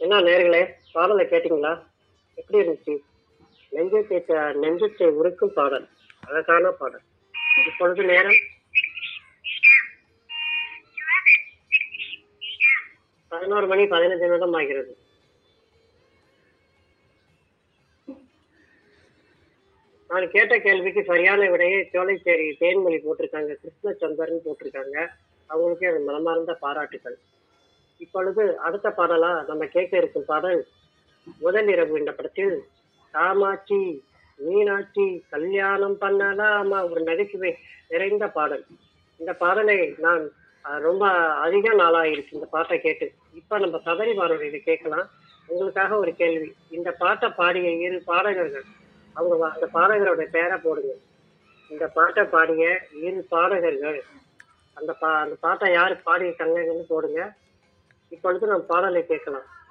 என்ன நேர்களே பாடலை கேட்டிங்களா எப்படி இருந்துச்சு நெஞ்சத்தை த- நெஞ்சத்தை உருக்கும் பாடல் அழகான பாடல் இப்பொழுது நேரம் பதினோரு மணி பதினஞ்சு நிமிடம் ஆகிறது நான் கேட்ட கேள்விக்கு சரியான விடையை சோலைச்சேரி தேன்மொழி போட்டிருக்காங்க கிருஷ்ணச்சந்தர்னு போட்டிருக்காங்க அவங்களுக்கே அது மனமார்ந்த பாராட்டுகள் இப்பொழுது அடுத்த பாடலா நம்ம கேட்க இருக்கும் பாடல் முதல் இரவு என்ற படத்தில் காமாட்சி மீனாட்சி கல்யாணம் பண்ணலாமா ஒரு நகைச்சுவை நிறைந்த பாடல் இந்த பாடலை நான் அஹ், ரொம்ப அதிக நாளாயிருக்கு இந்த பாட்டை கேட்டு இப்ப நம்ம சபரி பாடலை கேட்கலாம் உங்களுக்காக ஒரு கேள்வி இந்த பாட்டை பாடிய இரு பாடகர்கள் அவங்க வ- அந்த பாடகரோட பேரை போடுங்க இந்த பாட்டை பாடிய இரு பாடகர்கள் அந்த பா அந்த பாட்டை யார் பாடியிருக்காங்கன்னு போடுங்க இப்பொழுது நம்ம பாடலை கேட்கலாம்